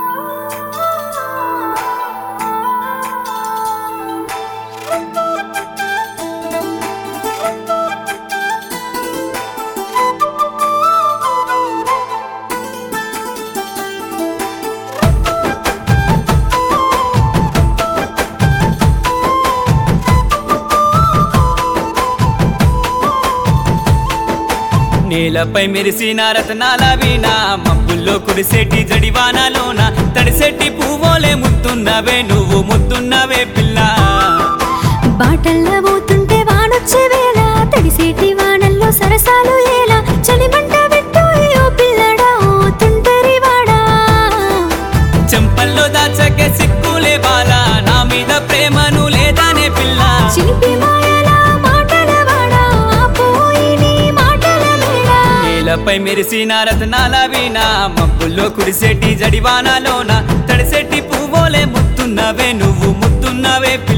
నేలపై మెరిసిన రతనాల వీణ మబ్బుల్లో కురిసేటి జడివానలోన తడిసెట్టి పువ్వులే ముత్తున్నవే నువ్వు ముత్తున్నవే పిల్ల బాటల్లో పోతుంటే వానొచ్చే వేళ తడిసేటి వానల్లో సరసాలు ఏలా చలిమంట పెట్టు ఓ పిల్లడా ఓ తుంటరి వాడా చెంపల్లో దాచకే సిక్కులే బాల నా మీద ప్రేమను లేదానే పిల్ల చిలిపి మాయల మాటల వాడా ఆపోయి నీ మాటల మేడ నేలపై మెరిసిన రతనాల వీణ మబ్బుల్లో కురిసేటి జడివానలోన తడిసెట్టి పువ్వులే ముత్తున్నవే నువ్వు ముత్తున్నవే పిల్ల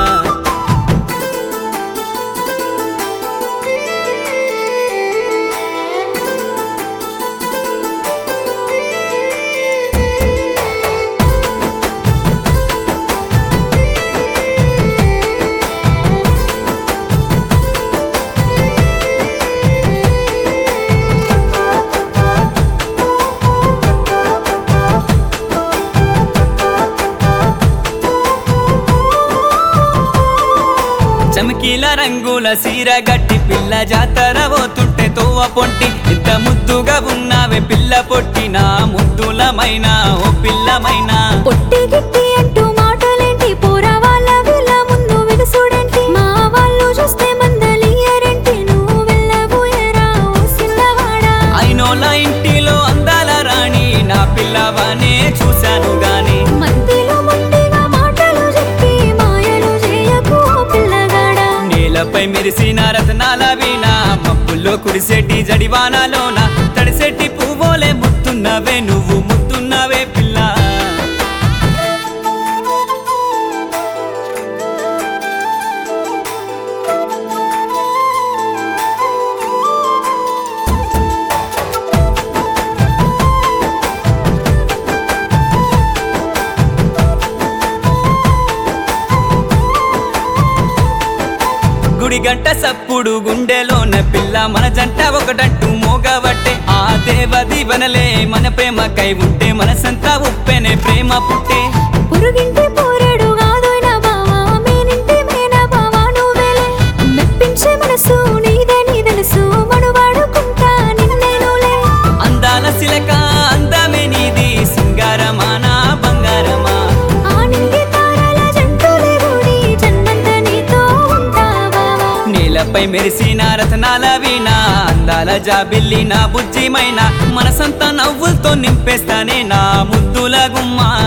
చమకీల రంగుల సీర గట్టి పిల్ల జాతర పోతుంటే తోవ పొంటి ఇంత ముద్దుగా ఉన్నావే పిల్ల పొట్టిన ముద్దులమైన ఓ పిల్లమైన పొట్టి గిట్టి అంటూ మాటలేంటి పోరా వాళ్ళ వీళ్ళ ముందు విడుసుడేంటి మా వాళ్ళు చూస్తే మందలియరేంటి నువ్వు వెళ్ళబోయేరా ఓ సిల్లవాడా అయినోళ్ళ ఇంటిలో అందాల రాణి నా పిల్లవనే చూశాను గాని మధ్యలో మొండిగా మాటలు చెప్పి మాయలు చేయకు ఓ పిల్లగాడా నేలపై మెరిసిన రతనాల వీణ మబ్బుల్లో కురిసేటి జడివానలోన తడిసెట్టి పువ్వులే ముత్తున్నవే నువ్వు ముత్తున్నవే పిల్ల గుడి గంట సప్పుడు గుండెలోన పిల్ల మన జంట ఒకటంటూ మోగబట్టే ఆ దేవ దీవెనలే మన ప్రేమకై ఉంటే మనసంతా ఉప్పెనే ప్రేమ పుట్టే పురుగింటి పోరాడు కాదోయిన బావా మేనింటి మేన బావా నువ్వేలే మెప్పించే మనసు నీదని తెలుసు మనువాడుకుంటా నిన్నేనులే అందాల శిలక అందమే నీది సింగారమానా బంగారమా ఆ నింగి తారల జంతులే గుడి జన్మంత నీతో ఉంటా బావా నేలపై మెరిసిన రతనాల వీణ అందాల జాబిల్లి నా బుజ్జిమైన మనసంతా నవ్వులతో నింపేస్తానే నా ముద్దుల గుమ్మా